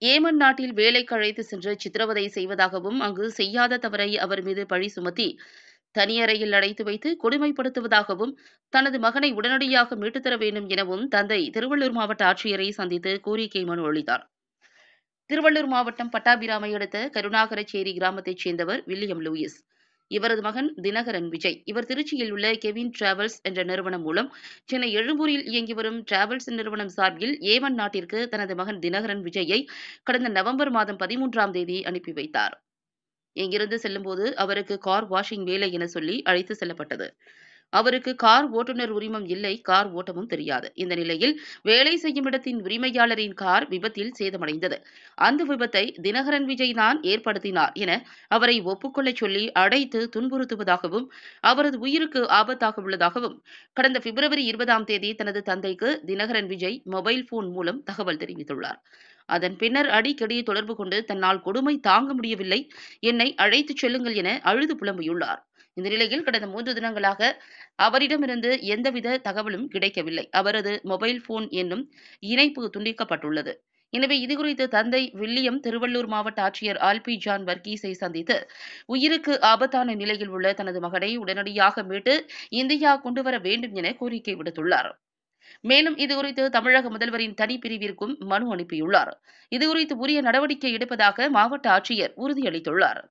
Yemen நாட்டில் வேலைக்கு அழைத்து சென்று சித்திரவதை செய்வதாகவும் அங்கு செய்யாத தவறை அவர் மீது பழி சுமத்தி தனியறையில் அடைத்து வைத்து கொடுமைப்படுத்துவதாகவும் தனது மகனை உடனடியாக மீட்டுத் தர வேண்டும் எனவும் தந்தை திருவள்ளூர் மாவட்ட ஆட்சியரை சந்தித்து கோரிக்கை மனு அளித்தார் திருவள்ளூர் மாவட்டம் பட்டாபிராமை அடுத்த கருணாகரச்சேரி கிராமத்தைச் சேர்ந்தவர் வில்லியம் லூயிஸ் இவரது மகன் தினகரன் விஜய் இவர் திருச்சியில் உள்ள கெவின் டிராவல்ஸ் என்ற நிறுவனம் மூலம் சென்னை எழும்பூரில் இயங்கி வரும் டிராவல்ஸ் நிறுவனம் சார்பில் ஏமன் நாட்டிற்கு தனது மகன் தினகரன் விஜயை கடந்த நவம்பர் மாதம் பதிமூன்றாம் தேதி அனுப்பி வைத்தார் இங்கிருந்து செல்லும்போது அவருக்கு கார் வாஷிங் வேலை என சொல்லி அழைத்து செல்லப்பட்டது அவருக்கு கார் ஓட்டுநர் உரிமம் இல்லை கார் ஓட்டமும் தெரியாது இந்த நிலையில் வேலை செய்யும் இடத்தின் உரிமையாளரின் கார் விபத்தில் சேதமடைந்தது அந்த விபத்தை தினகரன் விஜய் தான் ஏற்படுத்தினார் என அவரை ஒப்புக்கொள்ளச் சொல்லி அடைத்து துன்புறுத்துவதாகவும் அவரது உயிருக்கு ஆபத்தாக உள்ளதாகவும் கடந்த பிப்ரவரி இருபதாம் தேதி தனது தந்தைக்கு தினகரன் விஜய் மொபைல் போன் மூலம் தகவல் தெரிவித்துள்ளார் அதன் பின்னர் அடிக்கடி தொடர்பு கொண்டு தன்னால் கொடுமை தாங்க முடியவில்லை என்னை அழைத்துச் செல்லுங்கள் என அழுது புலம்பியுள்ளார் இந்த நிலையில் கடந்த மூன்று தினங்களாக அவரிடமிருந்து எந்தவித தகவலும் கிடைக்கவில்லை அவரது மொபைல் போன் என்னும் இணைப்பு துண்டிக்கப்பட்டுள்ளது எனவே இதுகுறித்து தந்தை வில்லியம் திருவள்ளூர் மாவட்ட ஆட்சியர் ஆல்பி ஜான் வர்கீஸை சந்தித்து உயிருக்கு ஆபத்தான நிலையில் உள்ள தனது மகனை உடனடியாக மீட்டு இந்தியா கொண்டுவர வேண்டும் என கோரிக்கை விடுத்துள்ளார் மேலும் இதுகுறித்து தமிழக முதல்வரின் தனிப்பிரிவிற்கும் மனு அனுப்பியுள்ளார் இதுகுறித்து உரிய நடவடிக்கை எடுப்பதாக மாவட்ட ஆட்சியர் உறுதியளித்துள்ளார்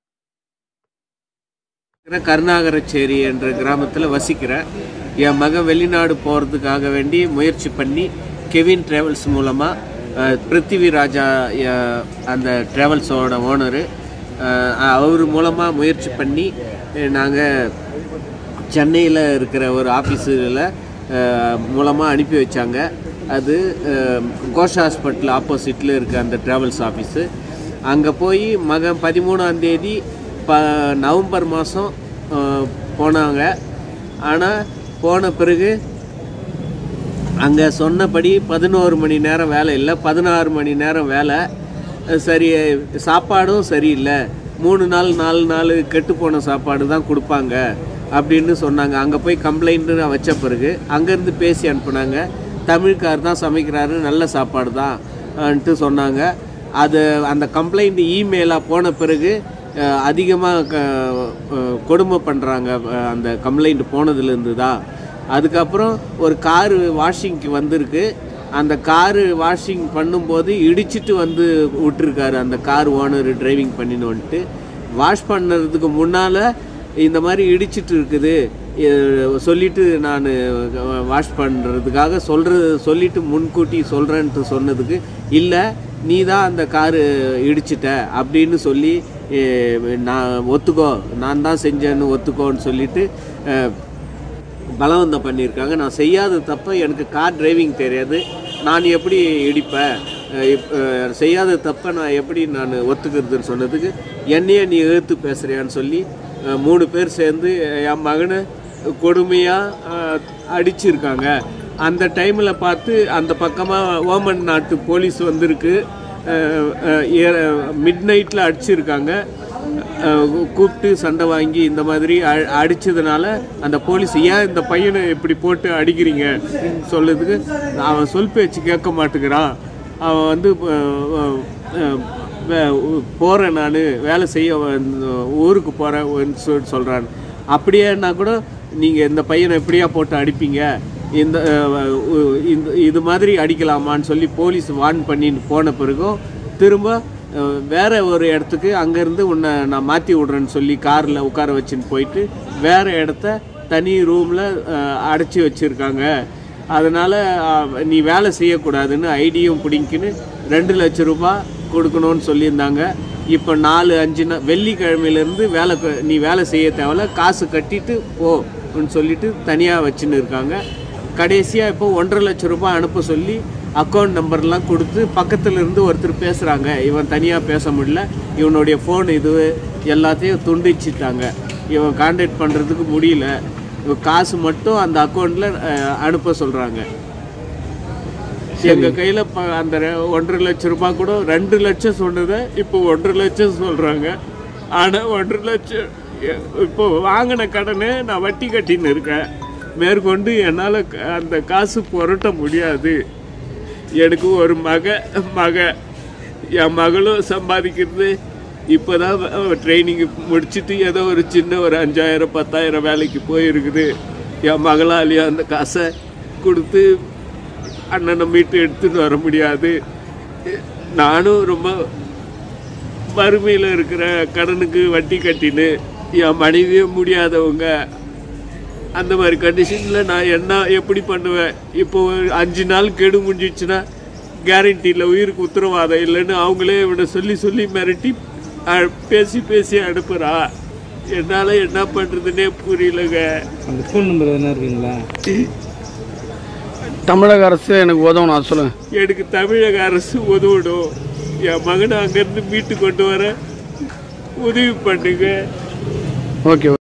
கருணாகரச்சேரி என்ற கிராமத்தில் வசிக்கிறேன் என் மகன் வெளிநாடு போகிறதுக்காக வேண்டி முயற்சி பண்ணி கெவின் டிராவல்ஸ் மூலமாக பிருத்திவி ராஜா அஹ், அந்த டிராவல்ஸோட ஓனரு அவர் மூலமாக முயற்சி பண்ணி நாங்கள் சென்னையில் இருக்கிற ஒரு ஆஃபீஸில் மூலமாக அனுப்பி வச்சாங்க அது அஹ், கோஷ் ஹாஸ்பிட்டல் ஆப்போசிட்டில் இருக்க அந்த டிராவல்ஸ் ஆஃபீஸு அங்கே போய் மகன் பதிமூணாம் தேதி ப நவம்பர் மாதம் போனாங்க ஆனால் போன பிறகு அங்கே சொன்னபடி பதினோரு மணி நேரம் வேலை இல்லை பதினாறு மணி நேரம் வேலை அஹ் சரி சாப்பாடும் சரியில்லை மூணு நாள் நாலு நாள் கெட்டு போன சாப்பாடு தான் கொடுப்பாங்க அப்படின்னு சொன்னாங்க அங்கே போய் கம்ப்ளைண்ட்டு வச்ச பிறகு அங்கேருந்து பேசி அனுப்புனாங்க தமிழ்கார் தான் சமைக்கிறாரு நல்ல சாப்பாடு தான் ன்ட்டு சொன்னாங்க அது அந்த கம்ப்ளைண்ட் இமெயிலாக போன பிறகு அதிகமாக கொடுமை பண்ணுறாங்க அந்த கம்ப்ளைண்ட் போனதுலேருந்து தான் அதுக்கப்புறம் ஒரு காரு வாஷிங்க்கு வந்திருக்கு அந்த காரு வாஷிங் பண்ணும்போது இடிச்சிட்டு வந்து விட்டுருக்காரு அந்த கார் ஓனர் டிரைவிங் பண்ணின்னு வந்துட்டு வாஷ் பண்ணுறதுக்கு முன்னால் இந்த மாதிரி இடிச்சிட்டு இருக்குது இ- சொல்லிட்டு நான் வாஷ் பண்ணுறதுக்காக சொல்கிறது சொல்லிட்டு முன்கூட்டி சொல்கிறேன்ட்டு சொன்னதுக்கு இல்லை நீ தான் அந்த காரு இடிச்சிட்ட அப்படின்னு சொல்லி எ, நான் ஒத்துக்கோ நான் தான் செஞ்சேன்னு ஒத்துக்கோன்னு சொல்லிட்டு அஹ், பலவந்தம் பண்ணியிருக்காங்க நான் செய்யாத தப்ப எனக்கு கார் டிரைவிங் தெரியாது நான் எப்படி இடிப்பேன் அஹ் இப்- அஹ் செய்யாத தப்ப நான் எப்படி நான் ஒத்துக்கிறதுன்னு சொன்னதுக்கு என்னையே நீ எழுத்து பேசுறியான்னு சொல்லி அஹ் மூணு பேர் சேர்ந்து என் மகனை கொடுமையாக அடிச்சிருக்காங்க அந்த டைமில் பார்த்து அந்த பக்கமாக ஓமன் நாட்டு போலீஸ் வந்திருக்கு மிட் நைட்டில் அடிச்சிருக்காங்க அஹ் கூப்பிட்டு சண்டை வாங்கி இந்த மாதிரி அ- அடிச்சதுனால அந்த போலீஸ் ஏன் இந்த பையனை இப்படி போட்டு அடிக்கிறீங்க சொல்லுறதுக்கு அவன் சொல் பேச்சு கேட்க மாட்டேங்கிறான் அவன் வந்து போகிறேன் நான் வேலை செய்ய வந்து ஊருக்கு போகிறேன் சொல்லி சொல்கிறான் அப்படியேன்னா கூட நீங்கள் இந்த பையனை எப்படியா போட்டு அடிப்பீங்க இந்த அஹ், உ- இந்த இது மாதிரி அடிக்கலாமான்னு சொல்லி போலீஸ் வார்ன் பண்ணிட்டு போன பிறகும் திரும்ப அஹ், வேற ஒரு இடத்துக்கு அங்கேருந்து உன்னை நான் மாற்றி விட்றேன்னு சொல்லி காரில் உட்கார வச்சுன்னு போயிட்டு வேற இடத்த தனி ரூமில் அடைச்சி வச்சுருக்காங்க அதனால் நீ வேலை செய்யக்கூடாதுன்னு ஐடியும் பிடிங்கின்னு ரெண்டு லட்சம் ரூபாய் கொடுக்கணும்னு சொல்லியிருந்தாங்க இப்போ நாலு அஞ்சு நாள் வெள்ளிக்கிழமையிலேருந்து வேலை க- நீ வேலை செய்ய தேவையில்ல காசு கட்டிட்டு போன்னு சொல்லிட்டு தனியாக வச்சுன்னு இருக்காங்க கடைசியாக இப்போ ஒன்றரை லட்சம் ரூபாய் அனுப்ப சொல்லி அக்கௌண்ட் நம்பர்லாம் கொடுத்து பக்கத்துல இருந்து ஒருத்தர் பேசுகிறாங்க இவன் தனியாக பேச முடியல இவனுடைய ஃபோன் இது எல்லாத்தையும் துண்டிச்சிட்டாங்க இவன் கான்டாக்ட் பண்ணுறதுக்கு முடியல இவன் காசு மட்டும் அந்த அக்கௌண்ட்டில் அனுப்ப சொல்கிறாங்க எங்க கையில ப- அந்த ரெ- ஒன்றரை லட்சம் ரூபாய் கூட ரெண்டு லட்சம் சொன்னதை இப்போ ஒன்றரை லட்சம் சொல்றாங்க ஆனா ஒன்றரை லட்சம் எ- இப்போ வாங்கின கடனை நான் வட்டி கட்டின்னு இருக்கேன் மேற்கொண்டு என்னால் அந்த காசு புரட்ட முடியாது எனக்கு ஒரு மக மக என் மகளும் சம்பாதிக்கிறது இப்போதான் ட்ரைனிங் முடிச்சிட்டு ஏதோ ஒரு சின்ன ஒரு அஞ்சாயிரம் பத்தாயிரம் வேலைக்கு போயிருக்குது என் மகளாலேயும் அந்த காசை கொடுத்து அண்ணனை மீட்டு எடுத்துட்டு வர முடியாது நானும் ரொம்ப வறுமையில் இருக்கிற கடனுக்கு வட்டி கட்டின்னு என் மனைவியும் முடியாதவங்க அந்த மாதிரி கண்டிஷனில் நான் என்ன எப்படி பண்ணுவேன் இப்போ ஒரு அஞ்சு நாள் கெடு முடிஞ்சிச்சுன்னா கேரண்டியில் உயிருக்கு உத்தரவாதம் இல்லைன்னு அவங்களே இவனை சொல்லி சொல்லி மிரட்டி அ- பேசி பேசி அனுப்புகிறா என்னால் என்ன பண்ணுறதுனே புரியலங்க அந்த ஃபோன் நம்பர் எதனா இருக்குங்களா தமிழக அரசு எனக்கு உதவணும் அது சொல்லுங்க எனக்கு தமிழக அரசு உதவணும் என் மகனை அங்கேருந்து மீட்டு கொண்டு வர உதவி பண்ணுங்க ஓகே